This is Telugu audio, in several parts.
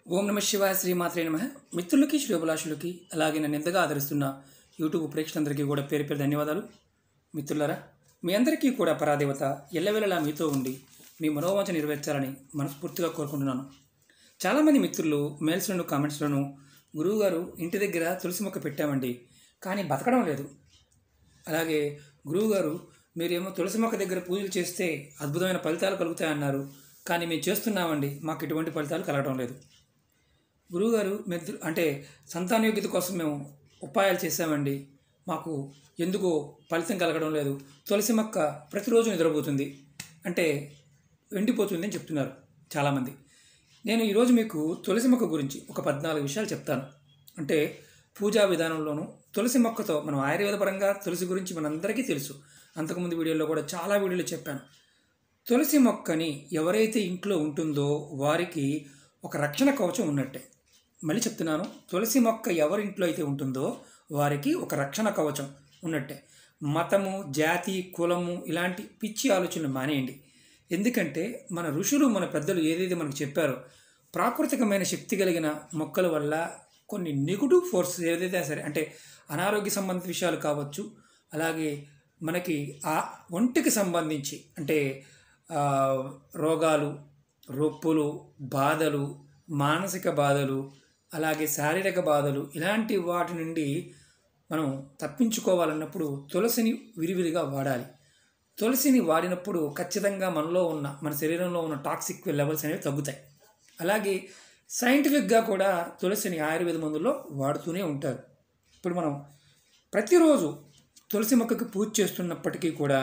ఓం నమ శివాయ శ్రీమాత్రే నమ మిత్రులకి శ్రేభిలాషులకి అలాగే నన్ను ఎంతగా ఆదరిస్తున్న యూట్యూబ్ ప్రేక్షకులందరికీ కూడా పేరు పేరు ధన్యవాదాలు మిత్రులారా మీ అందరికీ కూడా పరాదేవత ఎల్లవెల్లలా మీతో ఉండి మీ మనోవాంఛ నెరవేర్చాలని మనస్ఫూర్తిగా కోరుకుంటున్నాను చాలామంది మిత్రులు మెయిల్స్లను కామెంట్స్లను గురువుగారు ఇంటి దగ్గర తులసి మొక్క పెట్టామండి కానీ బతకడం లేదు అలాగే గురువుగారు మీరేమో తులసి మొక్క దగ్గర పూజలు చేస్తే అద్భుతమైన ఫలితాలు కలుగుతాయన్నారు కానీ మేము చేస్తున్నామండి మాకు ఎటువంటి ఫలితాలు కలగడం లేదు గురువుగారు మెద్దు అంటే సంతానయోగ్యత కోసం మేము ఉపాయాలు చేశామండి మాకు ఎందుకో ఫలితం కలగడం లేదు తులసి మొక్క ప్రతిరోజు నిద్రపోతుంది అంటే ఎండిపోతుంది అని చెప్తున్నారు చాలామంది నేను ఈరోజు మీకు తులసి మొక్క గురించి ఒక పద్నాలుగు విషయాలు చెప్తాను అంటే పూజా విధానంలోనూ తులసి మొక్కతో మనం ఆయుర్వేద పరంగా తులసి గురించి మనందరికీ తెలుసు అంతకుముందు వీడియోలో కూడా చాలా వీడియోలు చెప్పాను తులసి మొక్కని ఎవరైతే ఇంట్లో ఉంటుందో వారికి ఒక రక్షణ కవచం ఉన్నట్టే మళ్ళీ చెప్తున్నాను తులసి మొక్క ఎవరి ఇంట్లో అయితే ఉంటుందో వారికి ఒక రక్షణ కవచం ఉన్నట్టే మతము జాతి కులము ఇలాంటి పిచ్చి ఆలోచనలు మానేయండి ఎందుకంటే మన ఋషులు మన పెద్దలు ఏదైతే మనకు చెప్పారో ప్రాకృతికమైన శక్తి కలిగిన మొక్కల వల్ల కొన్ని నెగిటివ్ ఫోర్స్ ఏదైతే సరే అంటే అనారోగ్య సంబంధిత విషయాలు కావచ్చు అలాగే మనకి ఆ ఒంటికి సంబంధించి అంటే ఆ, రోగాలు రొప్పులు బాధలు మానసిక బాధలు అలాగే శారీరక బాధలు ఇలాంటి వాటి నుండి మనం తప్పించుకోవాలన్నప్పుడు తులసిని విరివిరిగా వాడాలి తులసిని వాడినప్పుడు ఖచ్చితంగా మనలో ఉన్న మన శరీరంలో ఉన్న టాక్సిక్ లెవెల్స్ అనేవి తగ్గుతాయి అలాగే సైంటిఫిక్గా కూడా తులసిని ఆయుర్వేద మందుల్లో వాడుతూనే ఉంటారు ఇప్పుడు మనం ప్రతిరోజు తులసి మొక్కకి పూజ చేస్తున్నప్పటికీ కూడా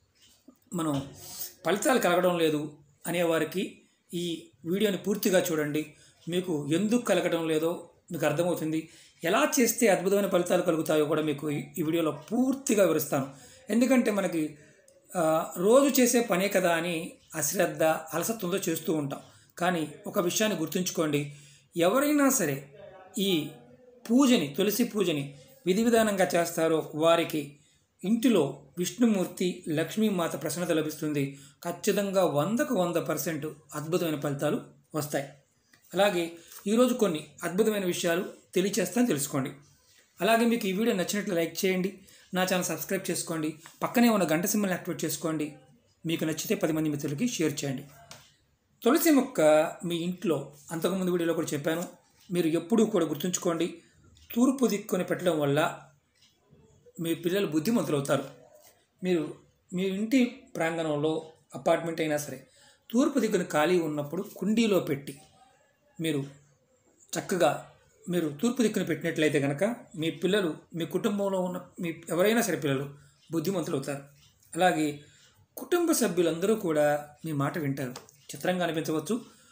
మనం ఫలితాలు కలగడం లేదు అనేవారికి ఈ వీడియోని పూర్తిగా చూడండి మీకు ఎందుకు కలగడం లేదో మీకు అర్థమవుతుంది ఎలా చేస్తే అద్భుతమైన ఫలితాలు కలుగుతాయో కూడా మీకు ఈ ఈ వీడియోలో పూర్తిగా వివరిస్తాను ఎందుకంటే మనకి ఆ, రోజు చేసే పనే కదా అని అశ్రద్ధ అలసత్వంతో చేస్తూ ఉంటాం కానీ ఒక విషయాన్ని గుర్తుంచుకోండి ఎవరైనా సరే ఈ పూజని తులసి పూజని విధి విధానంగా చేస్తారో వారికి ఇంటిలో విష్ణుమూర్తి లక్ష్మీమాత ప్రసన్నత లభిస్తుంది ఖచ్చితంగా వందకు వంద పర్సెంట్ అద్భుతమైన ఫలితాలు వస్తాయి అలాగే ఈరోజు కొన్ని అద్భుతమైన విషయాలు తెలియచేస్తాను తెలుసుకోండి అలాగే మీకు ఈ వీడియో నచ్చినట్లు లైక్ చేయండి నా ఛానల్ సబ్స్క్రైబ్ చేసుకోండి పక్కనే ఉన్న గంట సింబల్ని యాక్టివేట్ చేసుకోండి మీకు నచ్చితే పది మంది మిత్రులకి షేర్ చేయండి తులసి మొక్క మీ ఇంట్లో అంతకుముందు వీడియోలో కూడా చెప్పాను మీరు ఎప్పుడూ కూడా గుర్తుంచుకోండి తూర్పు దిక్కుని పెట్టడం వల్ల మీ పిల్లలు బుద్ధిమంతులు అవుతారు మీరు మీ ఇంటి ప్రాంగణంలో అపార్ట్మెంట్ అయినా సరే తూర్పు దిక్కున ఖాళీ ఉన్నప్పుడు కుండీలో పెట్టి మీరు చక్కగా మీరు తూర్పు దిక్కున పెట్టినట్లయితే కనుక మీ పిల్లలు మీ కుటుంబంలో ఉన్న మీ ఎవరైనా సరే పిల్లలు బుద్ధిమంతులు అవుతారు అలాగే కుటుంబ సభ్యులందరూ కూడా మీ మాట వింటారు చిత్రంగా అనిపించవచ్చు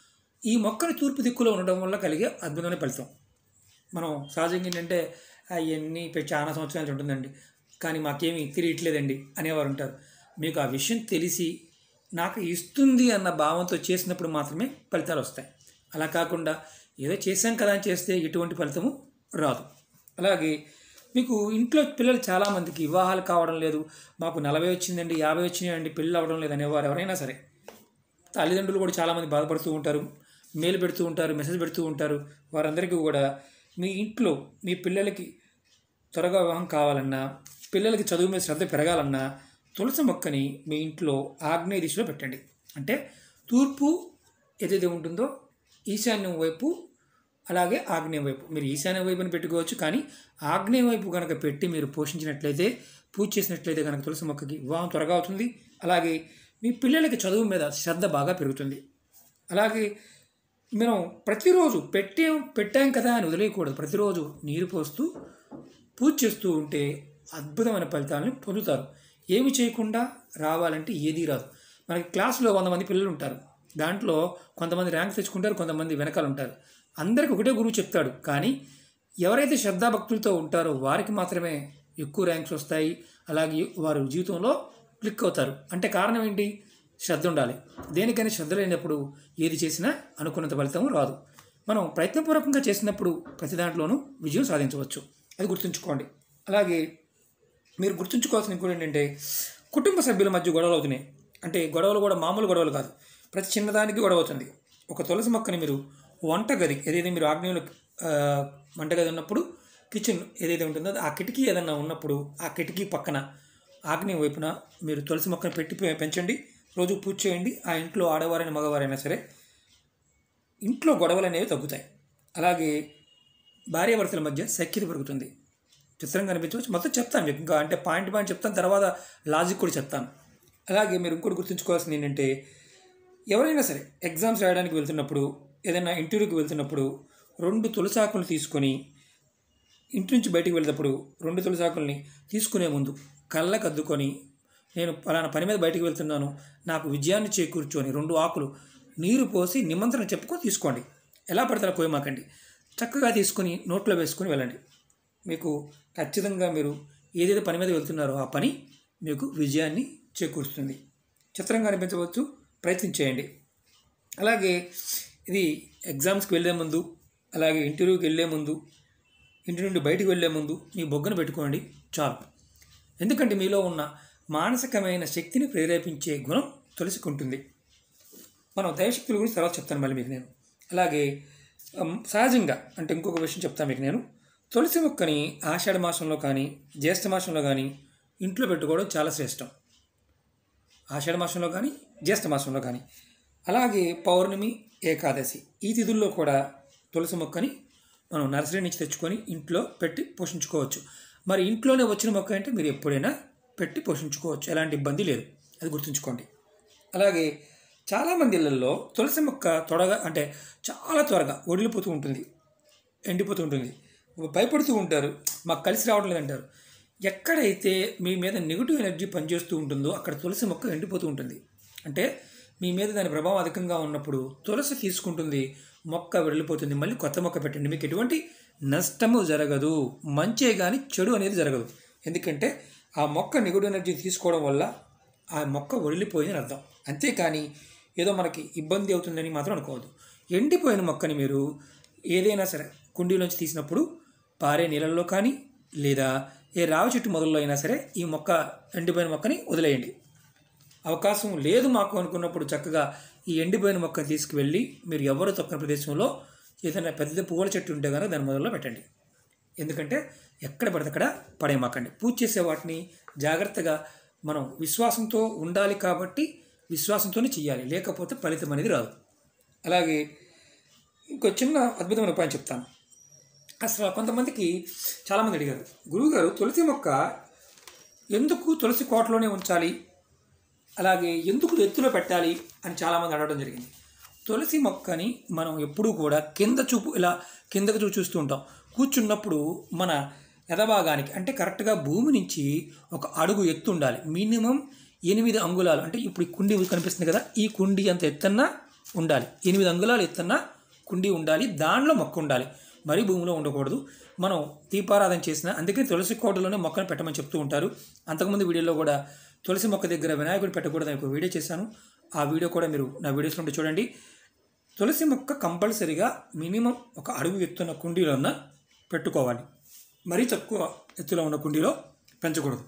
ఈ మొక్కని తూర్పు దిక్కులో ఉండడం వల్ల కలిగే అద్భుతమైన ఫలితం మనం సహజంగా ఏంటంటే అవన్నీ పెట్టి చాలా సంవత్సరాల నుంచి ఉంటుందండి కానీ మాకేమీ తిరిగట్లేదండి అనేవారు ఉంటారు మీకు ఆ విషయం తెలిసి నాకు ఇస్తుంది అన్న భావంతో చేసినప్పుడు మాత్రమే ఫలితాలు వస్తాయి అలా కాకుండా ఏదో చేశాం కదా అని చేస్తే ఎటువంటి ఫలితము రాదు అలాగే మీకు ఇంట్లో పిల్లలు చాలామందికి వివాహాలు కావడం లేదు మాకు నలభై వచ్చిందండి యాభై వచ్చినాయండి పెళ్ళి అవ్వడం లేదు అనేవారు ఎవరైనా సరే తల్లిదండ్రులు కూడా చాలామంది బాధపడుతూ ఉంటారు మెయిల్ పెడుతూ ఉంటారు మెసేజ్ పెడుతూ ఉంటారు వారందరికీ కూడా మీ ఇంట్లో మీ పిల్లలకి త్వరగా వివాహం కావాలన్నా పిల్లలకి చదువు మీద శ్రద్ధ పెరగాలన్నా తులసి మొక్కని మీ ఇంట్లో ఆగ్నేయ దిశలో పెట్టండి అంటే తూర్పు ఏదైతే ఉంటుందో ఈశాన్యం వైపు అలాగే ఆగ్నేయం వైపు మీరు ఈశాన్య వైపుని పెట్టుకోవచ్చు కానీ ఆగ్నేయం వైపు కనుక పెట్టి మీరు పోషించినట్లయితే పూజ చేసినట్లయితే కనుక తులసి మొక్కకి వివాహం త్వరగా అవుతుంది అలాగే మీ పిల్లలకి చదువు మీద శ్రద్ధ బాగా పెరుగుతుంది అలాగే మనం ప్రతిరోజు పెట్టాం పెట్టాం కదా అని వదిలేయకూడదు ప్రతిరోజు నీరు పోస్తూ పూజ చేస్తూ ఉంటే అద్భుతమైన ఫలితాలను పొందుతారు ఏమి చేయకుండా రావాలంటే ఏదీ రాదు మనకి క్లాసులో వంద మంది పిల్లలు ఉంటారు దాంట్లో కొంతమంది ర్యాంక్ తెచ్చుకుంటారు కొంతమంది వెనకాల ఉంటారు అందరికి ఒకటే గురువు చెప్తాడు కానీ ఎవరైతే శ్రద్ధాభక్తులతో ఉంటారో వారికి మాత్రమే ఎక్కువ ర్యాంక్స్ వస్తాయి అలాగే వారు జీవితంలో క్లిక్ అవుతారు అంటే కారణం ఏంటి శ్రద్ధ ఉండాలి దేనికైనా శ్రద్ధ లేనప్పుడు ఏది చేసినా అనుకున్నంత ఫలితం రాదు మనం ప్రయత్నపూర్వకంగా చేసినప్పుడు ప్రతి దాంట్లోనూ విజయం సాధించవచ్చు అది గుర్తుంచుకోండి అలాగే మీరు గుర్తుంచుకోవాల్సిన ఇంకోటి ఏంటంటే కుటుంబ సభ్యుల మధ్య గొడవలు అవుతున్నాయి అంటే గొడవలు కూడా మామూలు గొడవలు కాదు ప్రతి చిన్నదానికి గొడవ అవుతుంది ఒక తులసి మొక్కని మీరు వంటగది ఏదైతే మీరు ఆగ్నేయంలో ఆ, వంటగది ఉన్నప్పుడు కిచెన్ ఏదైతే ఉంటుందో ఆ కిటికీ ఏదైనా ఉన్నప్పుడు ఆ కిటికీ పక్కన ఆగ్నేయ వైపున మీరు తులసి మొక్కను పెట్టి పె- పెంచండి రోజు పూజ చేయండి ఆ ఇంట్లో ఆడవారైనా మగవారైనా సరే ఇంట్లో గొడవలు అనేవి తగ్గుతాయి అలాగే భార్యాభర్తల మధ్య సఖ్యత పెరుగుతుంది చిత్రంగా అనిపించవచ్చు మొత్తం చెప్తాను మీకు ఇంకా అంటే పాయింట్ పాయింట్ చెప్తాను తర్వాత లాజిక్ కూడా చెప్తాను అలాగే మీరు ఇంకోటి గుర్తుంచుకోవాల్సింది ఏంటంటే ఎవరైనా సరే ఎగ్జామ్స్ రాయడానికి వెళ్తున్నప్పుడు ఏదైనా ఇంటర్వ్యూకి వెళ్తున్నప్పుడు రెండు తులసాకులు తీసుకొని ఇంటి నుంచి బయటికి వెళ్ళేటప్పుడు రెండు తులసాకుల్ని తీసుకునే ముందు కళ్ళకు అద్దుకొని నేను పలానా పని మీద బయటికి వెళ్తున్నాను నాకు విజయాన్ని చేకూర్చు అని రెండు ఆకులు నీరు పోసి నిమంత్రణ చెప్పుకొని తీసుకోండి ఎలా పడితే అలా కోయమాకండి చక్కగా తీసుకుని నోట్లో వేసుకుని వెళ్ళండి మీకు ఖచ్చితంగా మీరు ఏదైతే పని మీద వెళ్తున్నారో ఆ పని మీకు విజయాన్ని చేకూరుస్తుంది చిత్రంగా అనిపించవచ్చు ప్రయత్నించేయండి అలాగే ఇది ఎగ్జామ్స్కి వెళ్ళే ముందు అలాగే ఇంటర్వ్యూకి వెళ్ళే ముందు ఇంటి నుండి బయటికి వెళ్ళే ముందు మీ బొగ్గను పెట్టుకోండి చాలు ఎందుకంటే మీలో ఉన్న మానసికమైన శక్తిని ప్రేరేపించే గుణం తులసికుంటుంది మనం దైవశక్తుల గురించి తర్వాత చెప్తాను మళ్ళీ మీకు నేను అలాగే ఉమ్, సహజంగా అంటే ఇంకొక విషయం చెప్తాను మీకు నేను తులసి మొక్కని ఆషాఢ మాసంలో కానీ జ్యేష్ఠ మాసంలో కానీ ఇంట్లో పెట్టుకోవడం చాలా శ్రేష్టం ఆషాఢ మాసంలో కానీ జ్యేష్ఠ మాసంలో కానీ అలాగే పౌర్ణమి ఏకాదశి ఈ తిథుల్లో కూడా తులసి మొక్కని మనం నర్సరీ నుంచి తెచ్చుకొని ఇంట్లో పెట్టి పోషించుకోవచ్చు మరి ఇంట్లోనే వచ్చిన మొక్క అంటే మీరు ఎప్పుడైనా పెట్టి పోషించుకోవచ్చు ఎలాంటి ఇబ్బంది లేదు అది గుర్తుంచుకోండి అలాగే చాలామంది ఇళ్ళల్లో తులసి మొక్క త్వరగా అంటే చాలా త్వరగా వడిలిపోతూ ఉంటుంది ఎండిపోతూ ఉంటుంది భయపడుతూ ఉంటారు మాకు కలిసి రావడం లేదంటారు ఎక్కడైతే మీ మీద నెగిటివ్ ఎనర్జీ పనిచేస్తూ ఉంటుందో అక్కడ తులసి మొక్క ఎండిపోతూ ఉంటుంది అంటే మీ మీద దాని ప్రభావం అధికంగా ఉన్నప్పుడు తులసి తీసుకుంటుంది మొక్క వెళ్ళిపోతుంది మళ్ళీ కొత్త మొక్క పెట్టండి మీకు ఎటువంటి నష్టము జరగదు మంచే కానీ చెడు అనేది జరగదు ఎందుకంటే ఆ మొక్క నెగిటివ్ ఎనర్జీ తీసుకోవడం వల్ల ఆ మొక్క వదిలిపోయిందని అర్థం అంతేకాని ఏదో మనకి ఇబ్బంది అవుతుందని మాత్రం అనుకోవద్దు ఎండిపోయిన మొక్కని మీరు ఏదైనా సరే కుండీలోంచి తీసినప్పుడు పారే నీళ్ళల్లో కానీ లేదా ఏ రావి చెట్టు మొదల్లో అయినా సరే ఈ మొక్క ఎండిపోయిన మొక్కని వదిలేయండి అవకాశం లేదు మాకు అనుకున్నప్పుడు చక్కగా ఈ ఎండిపోయిన మొక్కను తీసుకువెళ్ళి మీరు ఎవరు తొక్కని ప్రదేశంలో ఏదైనా పెద్ద పువ్వుల చెట్టు ఉంటే కనుక దాని మొదల్లో పెట్టండి ఎందుకంటే ఎక్కడ పడితే అక్కడ పడేయమాకండి పూజ చేసే వాటిని జాగ్రత్తగా మనం విశ్వాసంతో ఉండాలి కాబట్టి విశ్వాసంతోనే చేయాలి లేకపోతే ఫలితం అనేది రాదు అలాగే ఇంకో చిన్న అద్భుతమైన ఉపాయం చెప్తాను అసలు కొంతమందికి చాలామంది అడిగారు గురువుగారు తులసి మొక్క ఎందుకు తులసి కోటలోనే ఉంచాలి అలాగే ఎందుకు ఎత్తులో పెట్టాలి అని చాలామంది అడగడం జరిగింది తులసి మొక్కని మనం ఎప్పుడూ కూడా కింద చూపు ఇలా కిందకు చూపు చూస్తూ ఉంటాం కూర్చున్నప్పుడు మన ఎదభాగానికి అంటే కరెక్ట్గా భూమి నుంచి ఒక అడుగు ఎత్తు ఉండాలి మినిమం ఎనిమిది అంగుళాలు అంటే ఇప్పుడు ఈ కుండీ కనిపిస్తుంది కదా ఈ కుండీ అంత ఎత్తన్నా ఉండాలి ఎనిమిది అంగుళాలు ఎత్తన్నా కుండీ ఉండాలి దానిలో మొక్క ఉండాలి మరీ భూమిలో ఉండకూడదు మనం దీపారాధన చేసిన అందుకే తులసి కోటలోనే మొక్కను పెట్టమని చెప్తూ ఉంటారు అంతకుముందు వీడియోలో కూడా తులసి మొక్క దగ్గర వినాయకుడిని పెట్టకూడదు అని ఒక వీడియో చేశాను ఆ వీడియో కూడా మీరు నా వీడియోస్లో ఉంటే చూడండి తులసి మొక్క కంపల్సరిగా మినిమం ఒక అడుగు ఎత్తున్న కుండీలోన పెట్టుకోవాలి మరీ తక్కువ ఎత్తులో ఉన్న కుండీలో పెంచకూడదు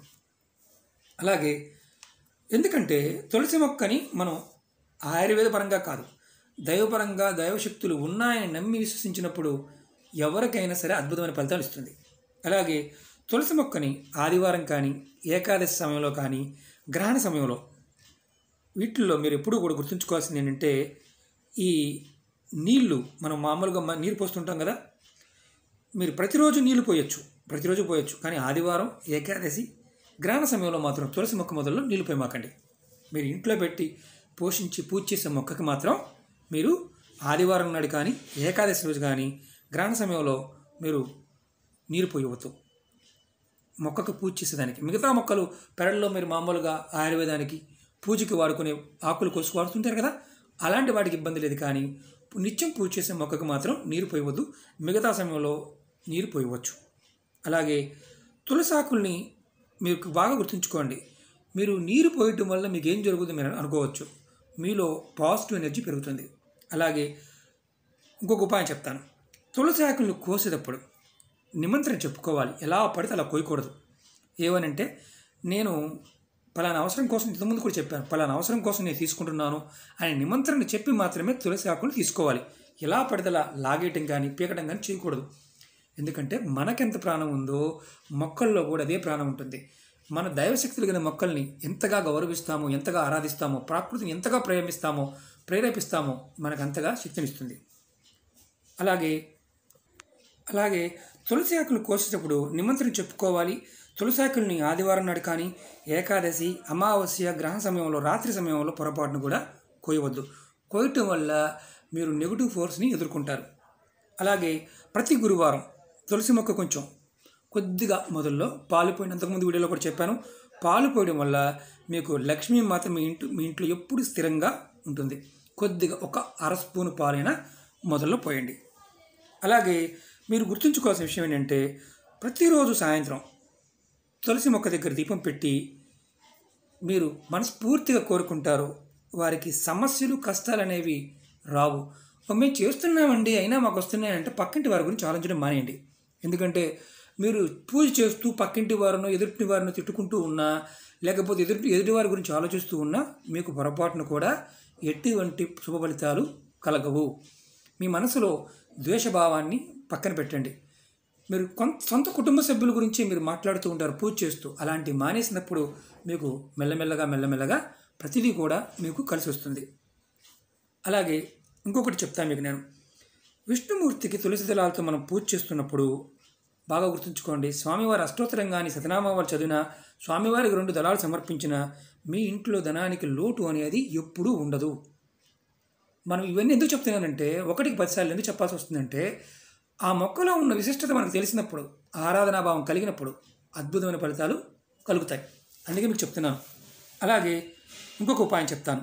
అలాగే ఎందుకంటే తులసి మొక్కని మనం ఆయుర్వేద పరంగా కాదు దైవపరంగా దైవశక్తులు ఉన్నాయని నమ్మి విశ్వసించినప్పుడు ఎవరికైనా సరే అద్భుతమైన ఫలితాలు ఇస్తుంది అలాగే తులసి మొక్కని ఆదివారం కానీ ఏకాదశి సమయంలో కానీ గ్రహణ సమయంలో వీటిల్లో మీరు ఎప్పుడూ కూడా గుర్తుంచుకోవాల్సింది ఏంటంటే ఈ నీళ్లు మనం మామూలుగా మ- నీరు పోస్తుంటాం కదా మీరు ప్రతిరోజు నీళ్లు పోయొచ్చు ప్రతిరోజు పోయొచ్చు కానీ ఆదివారం ఏకాదశి గ్రహణ సమయంలో మాత్రం తులసి మొక్క మొదల్లో నీళ్లు పోయమాకండి మీరు ఇంట్లో పెట్టి పోషించి పూజ చేసే మొక్కకి మాత్రం మీరు ఆదివారం నాడు కానీ ఏకాదశి రోజు కానీ గ్రహణ సమయంలో మీరు నీరు పోయవద్దు మొక్కకు పూజ చేసేదానికి మిగతా మొక్కలు పెరట్లో మీరు మామూలుగా ఆయుర్వేదానికి పూజకి వాడుకునే ఆకులు కోసుకు వాడుతుంటారు కదా అలాంటి వాటికి ఇబ్బంది లేదు కానీ నిత్యం పూజ చేసే మొక్కకు మాత్రం నీరు పోయవద్దు మిగతా సమయంలో నీరు పోయవచ్చు అలాగే తులసి ఆకుల్ని మీకు బాగా గుర్తుంచుకోండి మీరు నీరు పోయటం వల్ల మీకు ఏం జరుగుతుందో మీరు అనుకోవచ్చు మీలో పాజిటివ్ ఎనర్జీ పెరుగుతుంది అలాగే ఇంకొక ఉపాయం చెప్తాను తులసి ఆకులను కోసేటప్పుడు నిమంత్రణ చెప్పుకోవాలి ఎలా పడితే అలా కోయకూడదు ఏమనంటే నేను పలానా అవసరం కోసం ఇంతకుముందు కూడా చెప్పాను పలానా అవసరం కోసం నేను తీసుకుంటున్నాను అని నిమంత్రణ చెప్పి మాత్రమే తులసి ఆకులు తీసుకోవాలి ఎలా పడితేలా లాగేయటం కానీ పీకటం కానీ చేయకూడదు ఎందుకంటే మనకెంత ప్రాణం ఉందో మొక్కల్లో కూడా అదే ప్రాణం ఉంటుంది మన దైవశక్తులు కలిగిన మొక్కల్ని ఎంతగా గౌరవిస్తామో ఎంతగా ఆరాధిస్తామో ప్రకృతిని ఎంతగా ప్రేమిస్తామో ప్రేరేపిస్తామో మనకు అంతగా శక్తినిస్తుంది అలాగే అలాగే తులసి ఆకులు కోసేటప్పుడు నిమంత్రణ చెప్పుకోవాలి తులసి ఆకుల్ని ఆదివారం నాడు కానీ ఏకాదశి అమావాస్య గ్రహణ సమయంలో రాత్రి సమయంలో పొరపాటును కూడా కోయవద్దు కోయటం వల్ల మీరు నెగిటివ్ ఫోర్స్ని ఎదుర్కొంటారు అలాగే ప్రతి గురువారం తులసి మొక్క కొంచెం కొద్దిగా మొదల్లో పాలు పోయిన అంతకుముందు వీడియోలో కూడా చెప్పాను పాలు పోయడం వల్ల మీకు లక్ష్మీ మాత మీ ఇంటి మీ ఇంట్లో ఎప్పుడు స్థిరంగా ఉంటుంది కొద్దిగా ఒక అర స్పూను పాలైనా మొదల్లో పోయండి అలాగే మీరు గుర్తుంచుకోవాల్సిన విషయం ఏంటంటే ప్రతిరోజు సాయంత్రం తులసి మొక్క దగ్గర దీపం పెట్టి మీరు మనస్ఫూర్తిగా కోరుకుంటారు వారికి సమస్యలు కష్టాలు అనేవి రావు "ఓ, మేము చేస్తున్నామండి అయినా మాకు వస్తున్నాయంటే పక్కింటి వారి గురించి ఆలోచించడం మానేయండి ఎందుకంటే మీరు పూజ చేస్తూ పక్కింటి వారినో ఎదుటి వారిని తిట్టుకుంటూ ఉన్నా లేకపోతే ఎదుటి ఎదుటి వారి గురించి ఆలోచిస్తూ ఉన్నా మీకు పొరపాటును కూడా ఎటువంటి శుభ ఫలితాలు కలగవు మీ మనసులో ద్వేషభావాన్ని పక్కన పెట్టండి మీరు కొంత సొంత కుటుంబ సభ్యుల గురించి మీరు మాట్లాడుతూ ఉంటారు పూజ చేస్తూ అలాంటి మానేసినప్పుడు మీకు మెల్లమెల్లగా మెల్లమెల్లగా ప్రతిదీ కూడా మీకు కలిసి వస్తుంది అలాగే ఇంకొకటి చెప్తాను మీకు నేను విష్ణుమూర్తికి తులసి దళాలతో మనం పూజ చేస్తున్నప్పుడు బాగా గుర్తుంచుకోండి స్వామివారి అష్టోత్తరం కానీ సతనామావారు చదివిన స్వామివారికి రెండు దళాలు సమర్పించిన మీ ఇంట్లో ధనానికి లోటు అనేది ఎప్పుడూ ఉండదు మనం ఇవన్నీ ఎందుకు చెప్తున్నానంటే ఒకటికి పదిసార్లు ఎందుకు చెప్పాల్సి వస్తుందంటే ఆ మొక్కలో ఉన్న విశిష్టత మనకు తెలిసినప్పుడు ఆరాధనాభావం కలిగినప్పుడు అద్భుతమైన ఫలితాలు కలుగుతాయి అందుకే మీకు చెప్తున్నాను అలాగే ఇంకొక ఉపాయం చెప్తాను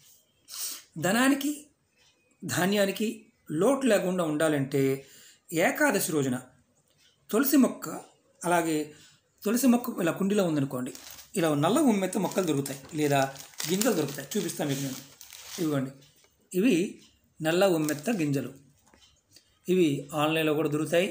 ధనానికి ధాన్యానికి లోటు లేకుండా ఉండాలంటే ఏకాదశి రోజున తులసి మొక్క అలాగే తులసి మొక్క ఇలా కుండీలో ఉందనుకోండి ఇలా నల్ల ఉమ్మెత్త మొక్కలు దొరుకుతాయి లేదా గింజలు దొరుకుతాయి చూపిస్తాను మీకు నేను ఇవ్వండి ఇవి నల్ల ఉమ్మెత్త గింజలు ఇవి ఆన్లైన్లో కూడా దొరుకుతాయి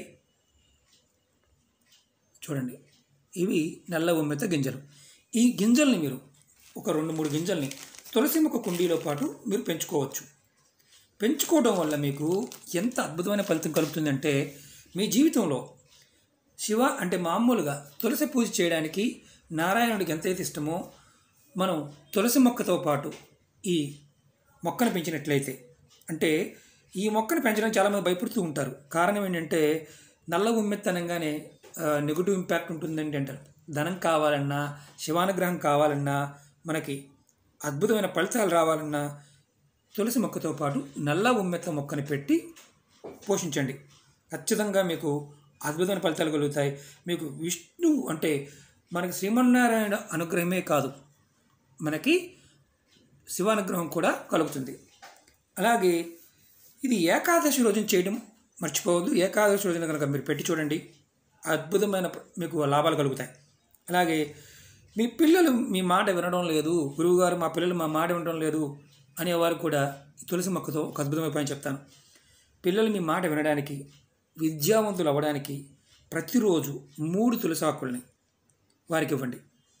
చూడండి ఇవి నల్ల ఉమ్మెత్త గింజలు ఈ గింజల్ని మీరు ఒక రెండు మూడు గింజల్ని తులసి మొక్క కుండీలో పాటు మీరు పెంచుకోవచ్చు పెంచుకోవడం వల్ల మీకు ఎంత అద్భుతమైన ఫలితం కలుగుతుందంటే మీ జీవితంలో శివ అంటే మామూలుగా తులసి పూజ చేయడానికి నారాయణుడికి ఎంతైతే ఇష్టమో మనం తులసి మొక్కతో పాటు ఈ మొక్కను పెంచినట్లయితే అంటే ఈ మొక్కను పెంచడం చాలామంది భయపడుతూ ఉంటారు కారణం ఏంటంటే నల్ల ఉమ్మెత్తనంగానే నెగిటివ్ ఇంపాక్ట్ ఉంటుందండి అంటారు ధనం కావాలన్నా శివానుగ్రహం కావాలన్నా మనకి అద్భుతమైన ఫలితాలు రావాలన్నా తులసి మొక్కతో పాటు నల్ల ఉమ్మెత్త మొక్కని పెట్టి పోషించండి ఖచ్చితంగా మీకు అద్భుతమైన ఫలితాలు కలుగుతాయి మీకు విష్ణు అంటే మనకి శ్రీమన్నారాయణ అనుగ్రహమే కాదు మనకి శివానుగ్రహం కూడా కలుగుతుంది అలాగే ఇది ఏకాదశి రోజున చేయడం మర్చిపోవద్దు ఏకాదశి రోజున కనుక మీరు పెట్టి చూడండి అద్భుతమైన ప- మీకు లాభాలు కలుగుతాయి అలాగే మీ పిల్లలు మీ మాట వినడం లేదు గురువుగారు మా పిల్లలు మా మాట వినడం లేదు అనేవారు కూడా ఈ తులసి మొక్కతో ఒక అద్భుతమైన పని చెప్తాను పిల్లలు మీ మాట వినడానికి విద్యావంతులు అవ్వడానికి ప్రతిరోజు మూడు తులసాకుల్ని వారికి ఇవ్వండి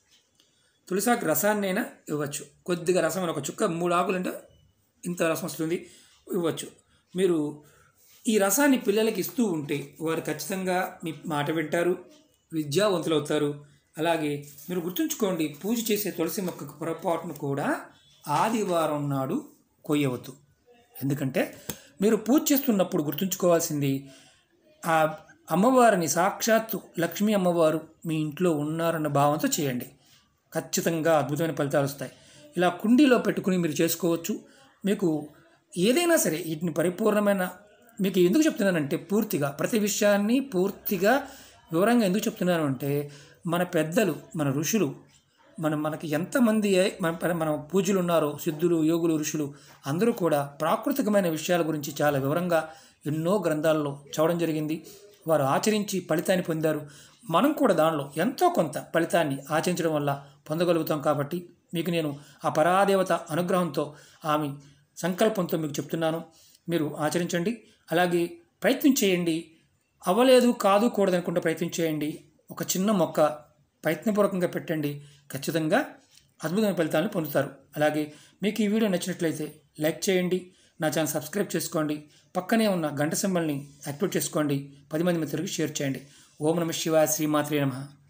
తులసాకు రసాన్నైనా ఇవ్వచ్చు కొద్దిగా రసం అని ఒక చుక్క మూడు ఆకులు అంటే ఇంత రసం వస్తుంది ఇవ్వచ్చు మీరు ఈ రసాన్ని పిల్లలకి ఇస్తూ ఉంటే వారు ఖచ్చితంగా మీ మాట వింటారు విద్యావంతులు అవుతారు అలాగే మీరు గుర్తుంచుకోండి పూజ చేసే తులసి మొక్కకు పొరపాటును కూడా ఆదివారం నాడు కొయ్యవద్దు ఎందుకంటే మీరు పూజ చేస్తున్నప్పుడు గుర్తుంచుకోవాల్సింది ఆ అమ్మవారిని సాక్షాత్తు లక్ష్మీ అమ్మవారు మీ ఇంట్లో ఉన్నారన్న భావంతో చేయండి ఖచ్చితంగా అద్భుతమైన ఫలితాలు వస్తాయి ఇలా కుండీలో పెట్టుకుని మీరు చేసుకోవచ్చు మీకు ఏదైనా సరే వీటిని పరిపూర్ణమైన మీకు ఎందుకు చెప్తున్నానంటే పూర్తిగా ప్రతి విషయాన్ని పూర్తిగా వివరంగా ఎందుకు చెప్తున్నాను అంటే మన పెద్దలు మన ఋషులు మనం మనకి ఎంతమంది ఏ- మన మన పూజలు ఉన్నారో సిద్ధులు యోగులు ఋషులు అందరూ కూడా ప్రాకృతికమైన విషయాల గురించి చాలా వివరంగా ఎన్నో గ్రంథాల్లో చదవడం జరిగింది వారు ఆచరించి ఫలితాన్ని పొందారు మనం కూడా దానిలో ఎంతో కొంత ఫలితాన్ని ఆచరించడం వల్ల పొందగలుగుతాం కాబట్టి మీకు నేను ఆ పరాదేవత అనుగ్రహంతో ఆమె సంకల్పంతో మీకు చెప్తున్నాను మీరు ఆచరించండి అలాగే ప్రయత్నం చేయండి అవ్వలేదు కాదు కూడదనుకుంటే ప్రయత్నం చేయండి ఒక చిన్న మొక్క ప్రయత్నపూర్వకంగా పెట్టండి ఖచ్చితంగా అద్భుతమైన ఫలితాలను పొందుతారు అలాగే మీకు ఈ వీడియో నచ్చినట్లయితే లైక్ చేయండి నా ఛానల్ సబ్స్క్రైబ్ చేసుకోండి పక్కనే ఉన్న గంట సింబల్ని యాక్టివేట్ చేసుకోండి పది మంది మిత్రులకి షేర్ చేయండి ఓం నమ శివాయ శ్రీమాత్రే నమ